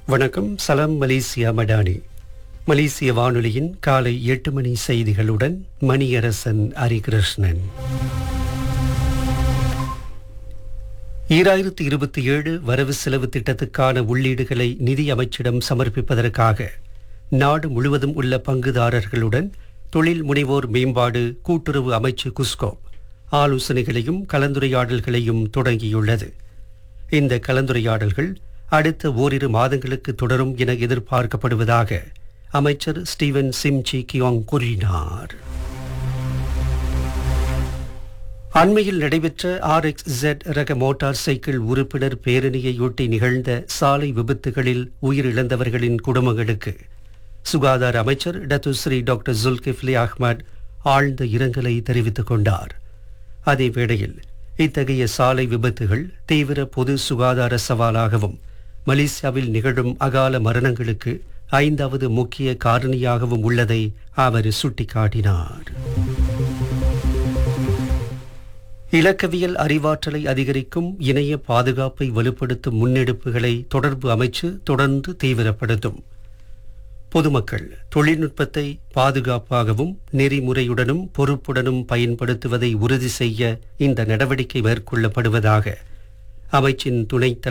வணக்கம் சலாம் மலேசியா மடானி மலேசிய வானொலியின் காலை எட்டு மணி செய்திகளுடன் மணியரசன் ஹரிகிருஷ்ணன் ஈராயிரத்தி இருபத்தி ஏழு வரவு செலவு திட்டத்துக்கான உள்ளீடுகளை நிதி அமைச்சிடம் சமர்ப்பிப்பதற்காக நாடு முழுவதும் உள்ள பங்குதாரர்களுடன் தொழில் முனைவோர் மேம்பாடு கூட்டுறவு அமைச்சு குஸ்கோ ஆலோசனைகளையும் கலந்துரையாடல்களையும் தொடங்கியுள்ளது இந்த கலந்துரையாடல்கள் அடுத்த ஓரிரு மாதங்களுக்கு தொடரும் என எதிர்பார்க்கப்படுவதாக அமைச்சர் ஸ்டீவன் சிம்சி கியோங் கூறினார் அண்மையில் நடைபெற்ற ஆர் எக்ஸ் ஜெட் ரக மோட்டார் சைக்கிள் உறுப்பினர் பேரணியையொட்டி நிகழ்ந்த சாலை விபத்துகளில் உயிரிழந்தவர்களின் குடும்பங்களுக்கு சுகாதார அமைச்சர் டத்துஸ்ரீ டாக்டர் ஜுல்கிஃப்லி அஹ்மத் ஆழ்ந்த இரங்கலை தெரிவித்துக் கொண்டார் அதே வேளையில் இத்தகைய சாலை விபத்துகள் தீவிர பொது சுகாதார சவாலாகவும் மலேசியாவில் நிகழும் அகால மரணங்களுக்கு ஐந்தாவது முக்கிய காரணியாகவும் உள்ளதை அவர் சுட்டிக்காட்டினார் இலக்கவியல் அறிவாற்றலை அதிகரிக்கும் இணைய பாதுகாப்பை வலுப்படுத்தும் முன்னெடுப்புகளை தொடர்பு அமைச்சு தொடர்ந்து தீவிரப்படுத்தும் பொதுமக்கள் தொழில்நுட்பத்தை பாதுகாப்பாகவும் நெறிமுறையுடனும் பொறுப்புடனும் பயன்படுத்துவதை உறுதி செய்ய இந்த நடவடிக்கை மேற்கொள்ளப்படுவதாக அமைச்சின் துணைத்